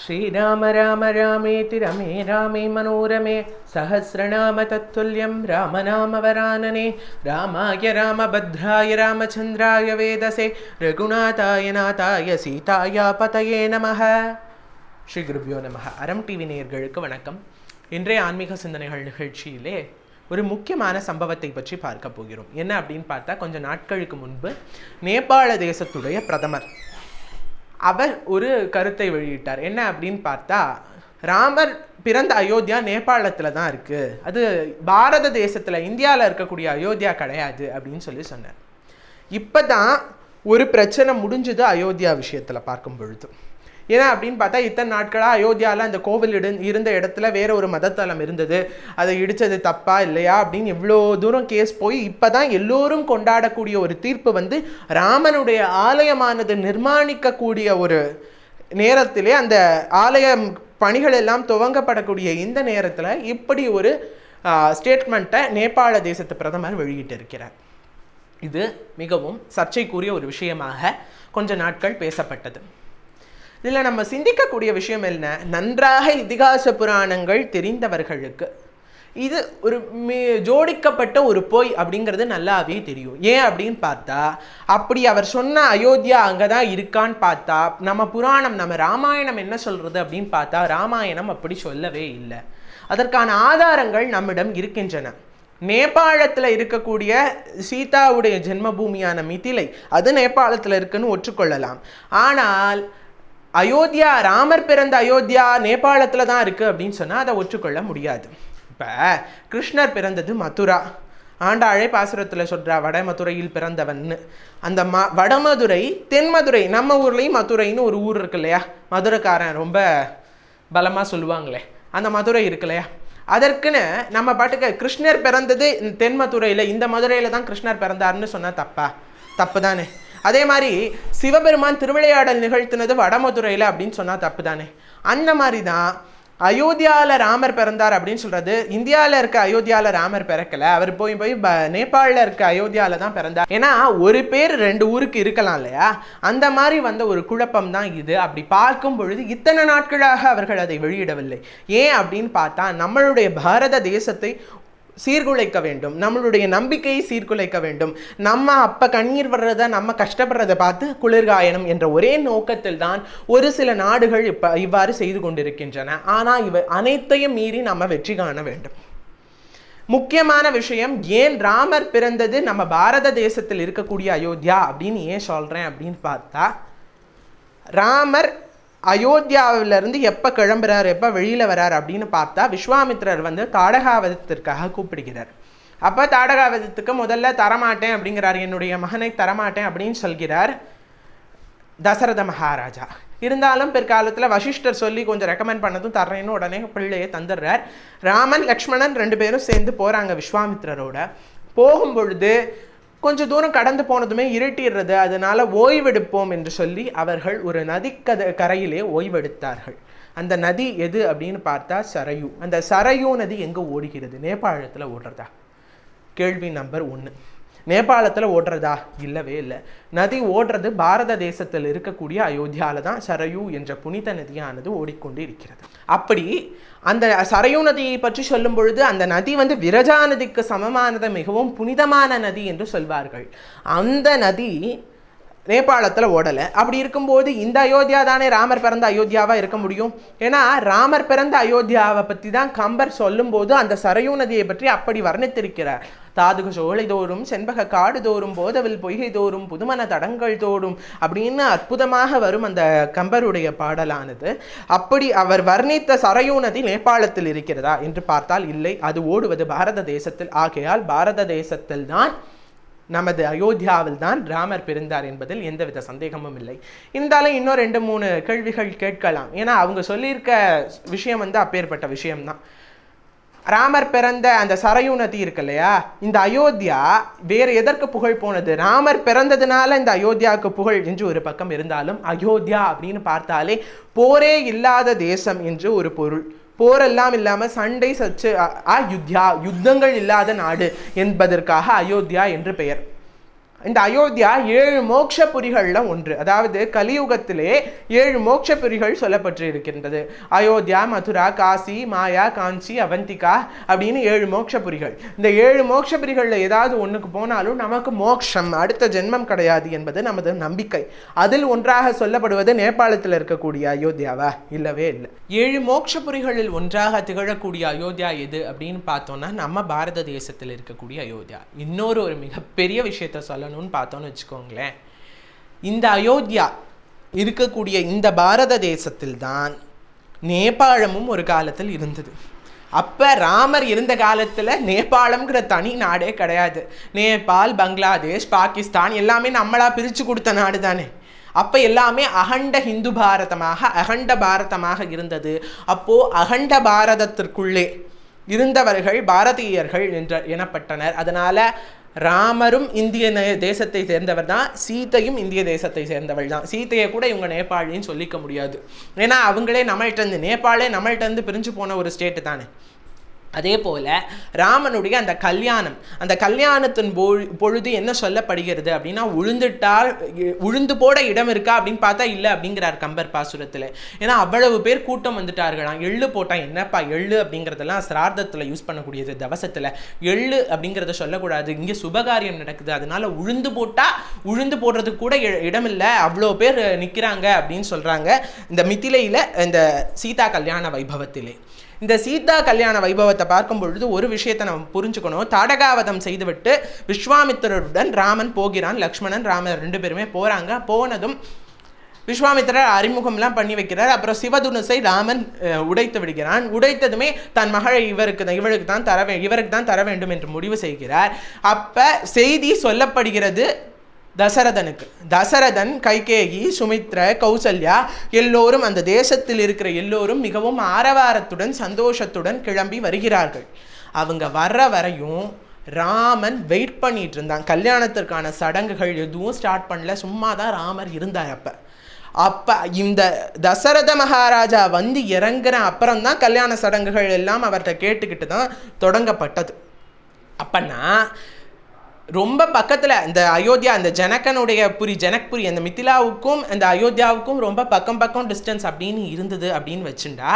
श्रीराम राम रामेति रमे रामे मनोरमे सहस्रनाम तत्तुल्यं रामनामवरानने रामाय रामभद्राय रामचन्द्राय वेदसे रघुनाथाय नाथाय சீதாயா பதயே நமः ஸ்ரீ குருபியோ நமः அறம் டிவி நேயர்களுக்கு வணக்கம் இன்றைய ஆன்மீக சிந்தனைகள் நிகழ்ச்சியிலே ஒரு முக்கியமான சம்பவத்தை பற்றி பார்க்க போகிறோம் என்ன அப்படின்னு பார்த்தா கொஞ்சம் நாட்களுக்கு முன்பு நேபாள தேசத்துடைய பிரதமர் அவர் ஒரு கருத்தை வெளியிட்டார் என்ன அப்படின்னு பார்த்தா ராமர் பிறந்த அயோத்தியா நேபாளத்தில் தான் இருக்குது அது பாரத தேசத்தில் இந்தியாவில் இருக்கக்கூடிய அயோத்தியா கிடையாது அப்படின்னு சொல்லி சொன்னார் இப்போ தான் ஒரு பிரச்சனை முடிஞ்சது அயோத்தியா விஷயத்தில் பார்க்கும் பொழுது ஏன்னா அப்படின்னு பார்த்தா இத்தனை நாட்களாக அயோத்தியாவில் அந்த கோவில் இடு இருந்த இடத்துல வேற ஒரு மதத்தலம் இருந்தது அதை இடித்தது தப்பா இல்லையா அப்படின்னு இவ்வளோ தூரம் கேஸ் போய் இப்போ தான் எல்லோரும் கொண்டாடக்கூடிய ஒரு தீர்ப்பு வந்து ராமனுடைய ஆலயமானது நிர்மாணிக்கக்கூடிய ஒரு நேரத்திலே அந்த ஆலயம் பணிகள் எல்லாம் துவங்கப்படக்கூடிய இந்த நேரத்தில் இப்படி ஒரு ஸ்டேட்மெண்ட்டை நேபாள தேசத்து பிரதமர் வெளியிட்டு இருக்கிறார் இது மிகவும் சர்ச்சைக்குரிய ஒரு விஷயமாக கொஞ்ச நாட்கள் பேசப்பட்டது இதில் நம்ம சிந்திக்கக்கூடிய விஷயம் என்ன நன்றாக இதிகாச புராணங்கள் தெரிந்தவர்களுக்கு இது ஒரு மி ஜோடிக்கப்பட்ட ஒரு பொய் அப்படிங்கிறது நல்லாவே தெரியும் ஏன் அப்படின்னு பார்த்தா அப்படி அவர் சொன்ன அயோத்தியா அங்கே தான் இருக்கான்னு பார்த்தா நம்ம புராணம் நம்ம ராமாயணம் என்ன சொல்கிறது அப்படின்னு பார்த்தா ராமாயணம் அப்படி சொல்லவே இல்லை அதற்கான ஆதாரங்கள் நம்மிடம் இருக்கின்றன நேபாளத்தில் இருக்கக்கூடிய சீதாவுடைய ஜென்மபூமியான மிதிலை அது நேபாளத்தில் இருக்குன்னு ஒற்றுக்கொள்ளலாம் ஆனால் அயோத்தியா ராமர் பிறந்த அயோத்தியா நேபாளத்தில் தான் இருக்குது அப்படின்னு சொன்னால் அதை ஒற்றுக்கொள்ள முடியாது இப்போ கிருஷ்ணர் பிறந்தது மதுரா ஆண்டாழை பாசுரத்தில் சொல்கிறா வடமதுரையில் பிறந்தவன்னு அந்த ம வடமதுரை தென்மதுரை நம்ம ஊர்லேயும் மதுரைன்னு ஒரு ஊர் இருக்கு இல்லையா மதுரைக்காரன் ரொம்ப பலமாக சொல்லுவாங்களே அந்த மதுரை இருக்கு இல்லையா அதற்குன்னு நம்ம பாட்டுக்கு கிருஷ்ணர் பிறந்தது தென்மதுரையில் இந்த மதுரையில் தான் கிருஷ்ணர் பிறந்தாருன்னு சொன்னால் தப்பா தப்பு தானே அதே மாதிரி சிவபெருமான் திருவிளையாடல் நிகழ்த்தினது வடமதுரையில் அப்படின்னு சொன்னால் தப்பு தானே அந்த மாதிரி தான் அயோத்தியாவில் ராமர் பிறந்தார் அப்படின்னு சொல்கிறது இந்தியாவில் இருக்க அயோத்தியாவில் ராமர் பிறக்கலை அவர் போய் போய் ப நேபாளில் இருக்க அயோத்தியாவில் தான் பிறந்தார் ஏன்னா ஒரு பேர் ரெண்டு ஊருக்கு இருக்கலாம் இல்லையா அந்த மாதிரி வந்த ஒரு குழப்பம் தான் இது அப்படி பார்க்கும் பொழுது இத்தனை நாட்களாக அவர்கள் அதை வெளியிடவில்லை ஏன் அப்படின்னு பார்த்தா நம்மளுடைய பாரத தேசத்தை சீர்குலைக்க வேண்டும் நம்மளுடைய நம்பிக்கையை சீர்குலைக்க வேண்டும் நம்ம அப்போ கண்ணீர் வர்றதை நம்ம கஷ்டப்படுறதை பார்த்து குளிர்காயணும் என்ற ஒரே நோக்கத்தில் தான் ஒரு சில நாடுகள் இப்போ இவ்வாறு செய்து கொண்டிருக்கின்றன ஆனால் இவை அனைத்தையும் மீறி நம்ம வெற்றி காண வேண்டும் முக்கியமான விஷயம் ஏன் ராமர் பிறந்தது நம்ம பாரத தேசத்தில் இருக்கக்கூடிய அயோத்தியா அப்படின்னு ஏன் சொல்கிறேன் அப்படின்னு பார்த்தா ராமர் அயோத்தியாவிலிருந்து எப்போ கிளம்புறார் எப்போ வெளியில் வரார் அப்படின்னு பார்த்தா விஸ்வாமித்ரர் வந்து தாடகாவதத்திற்காக கூப்பிடுகிறார் அப்போ தாடகாவதத்துக்கு முதல்ல தரமாட்டேன் அப்படிங்கிறார் என்னுடைய மகனை தரமாட்டேன் அப்படின்னு சொல்கிறார் தசரத மகாராஜா இருந்தாலும் பிற்காலத்தில் வசிஷ்டர் சொல்லி கொஞ்சம் ரெக்கமெண்ட் பண்ணதும் தர்றேன்னு உடனே பிள்ளையை தந்துடுறார் ராமன் லக்ஷ்மணன் ரெண்டு பேரும் சேர்ந்து போகிறாங்க விஸ்வாமித்ரரோட போகும் பொழுது கொஞ்சம் தூரம் கடந்து போனதுமே இருட்டிடுறது அதனால ஓய்வெடுப்போம் என்று சொல்லி அவர்கள் ஒரு நதிக்கத கரையிலே ஓய்வெடுத்தார்கள் அந்த நதி எது அப்படின்னு பார்த்தா சரையு அந்த சரையு நதி எங்கே ஓடுகிறது நேபாளத்தில் ஓடுறதா கேள்வி நம்பர் ஒன்று நேபாளத்தில் ஓடுறதா இல்லவே இல்லை நதி ஓடுறது பாரத தேசத்தில் இருக்கக்கூடிய அயோத்தியாவில் தான் சரையு என்ற புனித நதியானது ஓடிக்கொண்டு இருக்கிறது அப்படி அந்த சரையு நதியை பற்றி சொல்லும் பொழுது அந்த நதி வந்து விரஜா நதிக்கு சமமானது மிகவும் புனிதமான நதி என்று சொல்வார்கள் அந்த நதி நேபாளத்தில் ஓடலை அப்படி இருக்கும்போது இந்த அயோத்தியா தானே ராமர் பிறந்த அயோத்தியாவாக இருக்க முடியும் ஏன்னா ராமர் பிறந்த அயோத்தியாவை பற்றி தான் கம்பர் சொல்லும்போது அந்த சரையூ நதியை பற்றி அப்படி வர்ணித்திருக்கிறார் தாதுக சோலை தோறும் செண்பக காடு தோறும் போதவில் பொய்கை தோறும் புதுமன தடங்கள் தோறும் அப்படின்னு அற்புதமாக வரும் அந்த கம்பருடைய பாடலானது அப்படி அவர் வர்ணித்த சரையூ நதி நேபாளத்தில் இருக்கிறதா என்று பார்த்தால் இல்லை அது ஓடுவது பாரத தேசத்தில் ஆகையால் பாரத தேசத்தில் தான் நமது அயோத்தியாவில் தான் ராமர் பிறந்தார் என்பதில் எந்தவித சந்தேகமும் இல்லை இருந்தாலும் இன்னும் ரெண்டு மூணு கேள்விகள் கேட்கலாம் ஏன்னா அவங்க சொல்லியிருக்க விஷயம் வந்து அப்பேற்பட்ட விஷயம்தான் ராமர் பிறந்த அந்த சரையு நதி இருக்கு இல்லையா இந்த அயோத்தியா வேறு எதற்கு புகழ் போனது ராமர் பிறந்ததுனால இந்த அயோத்தியாவுக்கு புகழ் என்று ஒரு பக்கம் இருந்தாலும் அயோத்தியா அப்படின்னு பார்த்தாலே போரே இல்லாத தேசம் என்று ஒரு பொருள் போரெல்லாம் இல்லாமல் சண்டை சச்சு அயுத்யா யுத்தங்கள் இல்லாத நாடு என்பதற்காக அயோத்தியா என்று பெயர் இந்த அயோத்தியா ஏழு மோட்சபுரிகளில் ஒன்று அதாவது கலியுகத்திலே ஏழு மோட்சபுரிகள் சொல்லப்பட்டு இருக்கின்றது அயோத்தியா மதுரா காசி மாயா காஞ்சி அவந்திகா அப்படின்னு ஏழு மோட்சபுரிகள் இந்த ஏழு மோட்சபுரிகளில் ஏதாவது ஒன்றுக்கு போனாலும் நமக்கு மோட்சம் அடுத்த ஜென்மம் கிடையாது என்பது நமது நம்பிக்கை அதில் ஒன்றாக சொல்லப்படுவது நேபாளத்தில் இருக்கக்கூடிய அயோத்தியாவா இல்லவே இல்லை ஏழு மோட்சபுரிகளில் ஒன்றாக திகழக்கூடிய அயோத்தியா எது அப்படின்னு பார்த்தோம்னா நம்ம பாரத தேசத்தில் இருக்கக்கூடிய அயோத்தியா இன்னொரு ஒரு மிகப்பெரிய விஷயத்த சொல்லணும்னு பார்த்தோம்னு வச்சுக்கோங்களேன் இந்த அயோத்தியா இருக்கக்கூடிய இந்த பாரத தேசத்தில் தான் நேபாளமும் ஒரு காலத்தில் இருந்தது அப்போ ராமர் இருந்த காலத்தில் நேபாளம்ங்கிற தனி நாடே கிடையாது நேபாள் பங்களாதேஷ் பாகிஸ்தான் எல்லாமே நம்மளா பிரித்து கொடுத்த நாடு தானே அப்போ எல்லாமே அகண்ட ஹிந்து பாரதமாக அகண்ட பாரதமாக இருந்தது அப்போது அகண்ட பாரதத்திற்குள்ளே இருந்தவர்கள் பாரதியர்கள் என்ற எனப்பட்டனர் அதனால ராமரும் இந்திய நே- தேசத்தை சேர்ந்தவர் தான் சீதையும் இந்திய தேசத்தை சேர்ந்தவள் தான் சீதையை கூட இவங்க நேபாளின்னு சொல்லிக்க முடியாது ஏன்னா அவங்களே நம்மள்ட்ட இருந்து நேபாளே நம்மள்ட்ட இருந்து பிரிஞ்சு போன ஒரு ஸ்டேட்டு தானே அதே போல ராமனுடைய அந்த கல்யாணம் அந்த கல்யாணத்தின் பொழு பொழுது என்ன சொல்லப்படுகிறது அப்படின்னா உழுந்துட்டால் இ- உழுந்து போட இடம் இருக்கா அப்படின்னு பார்த்தா இல்லை அப்படிங்கிறார் கம்பர் பாசுரத்தில் ஏன்னா அவ்வளவு பேர் கூட்டம் வந்துட்டார்களாம் எள்ளு போட்டா என்னப்பா எள்ளு அப்படிங்கிறதெல்லாம் சிரார்த்தத்தில் யூஸ் பண்ணக்கூடியது தவசத்தில் எள்ளு அப்படிங்கிறத சொல்லக்கூடாது இங்கே சுபகாரியம் நடக்குது அதனால உழுந்து போட்டா உழுந்து போடுறதுக்கு கூட இ- இடம் இல்லை அவ்வளோ பேர் நிற்கிறாங்க அப்படின்னு சொல்றாங்க இந்த மிதிலையில் இந்த சீதா கல்யாண வைபவத்திலே இந்த சீதா கல்யாண வைபவத்தை பார்க்கும் பொழுது ஒரு விஷயத்தை நம்ம புரிஞ்சுக்கணும் தாடகாவதம் செய்துவிட்டு விஸ்வாமித்திரருடன் ராமன் போகிறான் லக்ஷ்மணன் ராமர் ரெண்டு பேருமே போறாங்க போனதும் விஸ்வாமித்திரர் அறிமுகம்லாம் பண்ணி வைக்கிறார் அப்புறம் சிவதுனுசை ராமன் அஹ், உடைத்து விடுகிறான் உடைத்ததுமே தன் மகளை இவருக்கு தான் இவருக்கு தான் தர வே இவருக்கு தான் தர வேண்டும் என்று முடிவு செய்கிறார் அப்ப செய்தி சொல்லப்படுகிறது தசரதனுக்கு தசரதன் கைகேயி சுமித்ர கௌசல்யா எல்லோரும் அந்த தேசத்தில் இருக்கிற எல்லோரும் மிகவும் ஆரவாரத்துடன் சந்தோஷத்துடன் கிளம்பி வருகிறார்கள் அவங்க வர்ற வரையும் ராமன் வெயிட் பண்ணிட்டு இருந்தான் கல்யாணத்திற்கான சடங்குகள் எதுவும் ஸ்டார்ட் பண்ணல சும்மா தான் ராமர் இருந்தார் அப்ப அப்ப இந்த தசரத மகாராஜா வந்து இறங்குற அப்புறம் தான் கல்யாண சடங்குகள் எல்லாம் அவர்கிட்ட கேட்டுக்கிட்டு தான் தொடங்கப்பட்டது அப்பன்னா ரொம்ப பக்கத்தில் இந்த அயோத்தியா இந்த ஜனகனுடைய புரி ஜனக்புரி அந்த மிथिलाவுக்கும் அந்த அயோத்தியாவுக்கும் ரொம்ப பக்கம் பக்கம் டிஸ்டன்ஸ் அப்படின்னு இருந்தது அப்படின்னு வச்சுண்டா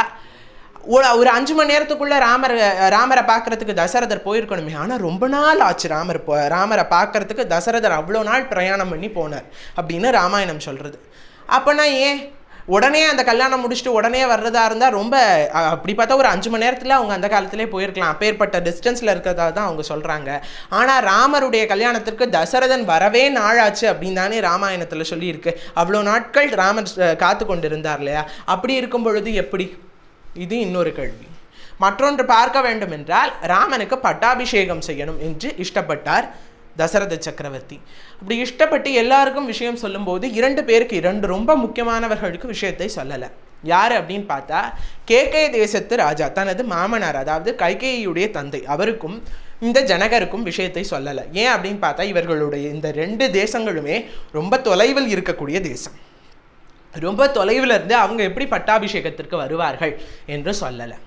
ஒரு ஒரு அஞ்சு மணி நேரத்துக்குள்ள ராமர் ராமரை பார்க்கறதுக்கு தசரதர் போயிருக்கணுமே ஆனால் ரொம்ப நாள் ஆச்சு ராமர் போ ராமரை பார்க்கறதுக்கு தசரதர் அவ்வளோ நாள் பிரயாணம் பண்ணி போனார் அப்படின்னு ராமாயணம் சொல்கிறது அப்போனா ஏன் உடனே அந்த கல்யாணம் முடிச்சுட்டு உடனே வர்றதா இருந்தால் ரொம்ப அ- அப்படி பார்த்தா ஒரு அஞ்சு மணி நேரத்தில் அவங்க அந்த காலத்திலே போயிருக்கலாம் அப்பேற்பட்ட டிஸ்டன்ஸில் இருக்கிறதா தான் அவங்க சொல்கிறாங்க ஆனால் ராமருடைய கல்யாணத்திற்கு தசரதன் வரவே நாளாச்சு அப்படின்னு தானே ராமாயணத்தில் சொல்லியிருக்கு அவ்வளோ நாட்கள் ராமர் அஹ், காத்து கொண்டிருந்தார் இல்லையா அப்படி இருக்கும் பொழுது எப்படி இது இன்னொரு கேள்வி மற்றொன்று பார்க்க வேண்டும் என்றால் ராமனுக்கு பட்டாபிஷேகம் செய்யணும் என்று இஷ்டப்பட்டார் தசரத சக்கரவர்த்தி அப்படி இஷ்டப்பட்டு எல்லாருக்கும் விஷயம் சொல்லும்போது இரண்டு பேருக்கு இரண்டு ரொம்ப முக்கியமானவர்களுக்கு விஷயத்தை சொல்லலை யார் அப்படின்னு பார்த்தா கேகே தேசத்து ராஜா தனது மாமனார் அதாவது கைகேயியுடைய தந்தை அவருக்கும் இந்த ஜனகருக்கும் விஷயத்தை சொல்லலை ஏன் அப்படின்னு பார்த்தா இவர்களுடைய இந்த ரெண்டு தேசங்களுமே ரொம்ப தொலைவில் இருக்கக்கூடிய தேசம் ரொம்ப தொலைவில் இருந்து அவங்க எப்படி பட்டாபிஷேகத்திற்கு வருவார்கள் என்று சொல்லலை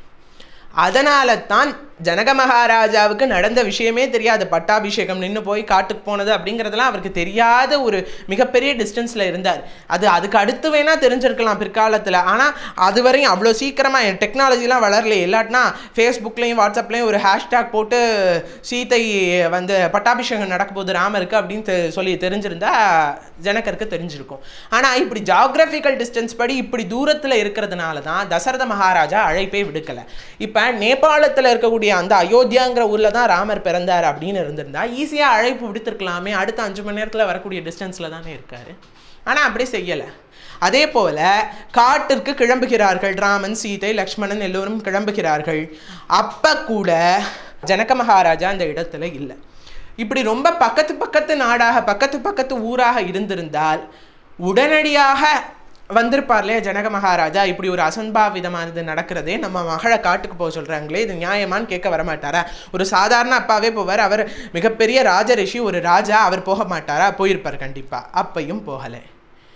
அதனால தான் ஜனக மகாராஜாவுக்கு நடந்த விஷயமே தெரியாது பட்டாபிஷேகம் நின்று போய் காட்டுக்கு போனது அப்படிங்கிறதெல்லாம் அவருக்கு தெரியாத ஒரு மிகப்பெரிய டிஸ்டன்ஸில் இருந்தார் அது அதுக்கு அடுத்து வேணா தெரிஞ்சிருக்கலாம் பிற்காலத்தில் ஆனால் அது வரையும் அவ்வளோ சீக்கிரமாக டெக்னாலஜிலாம் வளரல இல்லாட்டினா ஃபேஸ்புக்லேயும் வாட்ஸ்அப்லேயும் ஒரு ஹேஷ்டேக் போட்டு சீதை வந்து பட்டாபிஷேகம் நடக்க போகுது ராமருக்கு அப்படின்னு தெ- சொல்லி தெரிஞ்சிருந்தா ஜனகருக்கு தெரிஞ்சிருக்கும் ஆனால் இப்படி ஜாகிரபிக்கல் டிஸ்டன்ஸ் படி இப்படி தூரத்தில் இருக்கிறதுனால தான் தசரத மகாராஜா அழைப்பே விடுக்கலை இப்போ நேபாளத்தில் இருக்கக்கூடிய அந்த அயோத்தியாங்கிற ஊரில் தான் ராமர் பிறந்தார் அப்படின்னு இருந்திருந்தா ஈஸியாக அழைப்பு விடுத்திருக்கலாமே அடுத்த அஞ்சு மணி நேரத்தில் வரக்கூடிய டிஸ்டன்ஸில் தானே இருக்காரு ஆனால் அப்படி செய்யலை அதே போல காட்டிற்கு கிளம்புகிறார்கள் ராமன் சீதை லக்ஷ்மணன் எல்லோரும் கிளம்புகிறார்கள் அப்ப கூட ஜனக மகாராஜா அந்த இடத்துல இல்லை இப்படி ரொம்ப பக்கத்து பக்கத்து நாடாக பக்கத்து பக்கத்து ஊராக இருந்திருந்தால் உடனடியாக வந்திருப்பார் இல்லையா ஜனக மகாராஜா இப்படி ஒரு அசம்பாவிதமானது நடக்கிறதே நம்ம மகளை காட்டுக்கு போக சொல்றாங்களே இது நியாயமான்னு கேட்க வரமாட்டாரா ஒரு சாதாரண அப்பாவே போவார் அவர் மிகப்பெரிய ராஜ ரிஷி ஒரு ராஜா அவர் போக மாட்டாரா போயிருப்பார் கண்டிப்பா அப்பையும் போகலை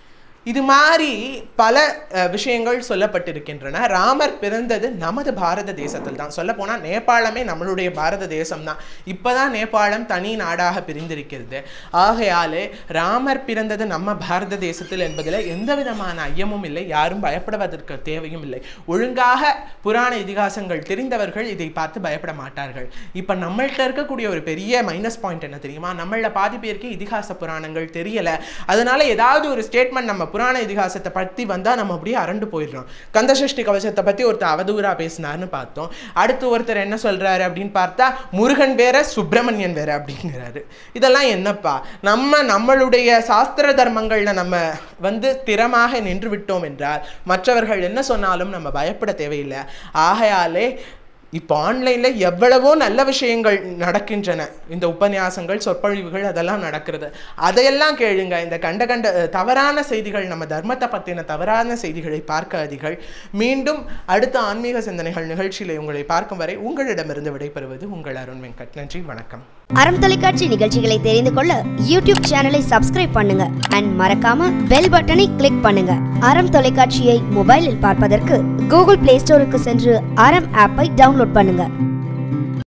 இது மாதிரி பல அஹ், விஷயங்கள் சொல்லப்பட்டிருக்கின்றன ராமர் பிறந்தது நமது பாரத தேசத்தில் தான் சொல்ல போனால் நேபாளமே நம்மளுடைய பாரத தேசம் தான் இப்போதான் நேபாளம் தனி நாடாக பிரிந்திருக்கிறது ஆகையாலே ராமர் பிறந்தது நம்ம பாரத தேசத்தில் என்பதில் எந்த விதமான ஐயமும் இல்லை யாரும் பயப்படுவதற்கு தேவையும் இல்லை ஒழுங்காக புராண இதிகாசங்கள் தெரிந்தவர்கள் இதை பார்த்து பயப்பட மாட்டார்கள் இப்போ நம்மள்ட்ட இருக்கக்கூடிய ஒரு பெரிய மைனஸ் பாயிண்ட் என்ன தெரியுமா நம்மள பாதி பேருக்கு இதிகாச புராணங்கள் தெரியல அதனால ஏதாவது ஒரு ஸ்டேட்மெண்ட் நம்ம புராண இதிகாசத்தை பற்றி வந்தால் நம்ம அப்படியே அரண்டு போயிடுறோம் கந்தசஷ்டி கவசத்தை பற்றி ஒருத்தர் அவதூறா பேசினார்னு பார்த்தோம் அடுத்து ஒருத்தர் என்ன சொல்றாரு அப்படின்னு பார்த்தா முருகன் வேற சுப்பிரமணியன் வேற அப்படிங்கிறாரு இதெல்லாம் என்னப்பா நம்ம நம்மளுடைய சாஸ்திர தர்மங்கள்ல நம்ம வந்து ஸ்திரமாக நின்று விட்டோம் என்றால் மற்றவர்கள் என்ன சொன்னாலும் நம்ம பயப்பட தேவையில்லை ஆகையாலே இப்போ ஆன்லைனில் எவ்வளவோ நல்ல விஷயங்கள் நடக்கின்றன இந்த உபன்யாசங்கள் சொற்பொழிவுகள் அதெல்லாம் நடக்கிறது அதையெல்லாம் கேளுங்க இந்த கண்ட கண்ட அஹ், தவறான செய்திகள் நம்ம தர்மத்தை பற்றின தவறான செய்திகளை பார்க்காதீர்கள் மீண்டும் அடுத்த ஆன்மீக சிந்தனைகள் நிகழ்ச்சியில் உங்களை பார்க்கும் வரை உங்களிடமிருந்து விடைபெறுவது உங்கள் அருண் வெங்கட் நன்றி வணக்கம் அறம் தொலைக்காட்சி நிகழ்ச்சிகளை தெரிந்து கொள்ள யூடியூப் சேனலை சப்ஸ்கிரைப் பண்ணுங்க அண்ட் மறக்காம பெல் பட்டனை கிளிக் பண்ணுங்க அறம் தொலைக்காட்சியை மொபைலில் பார்ப்பதற்கு கூகுள் பிளே ஸ்டோருக்கு சென்று அறம் ஆப்பை டவுன்லோட் பண்ணுங்க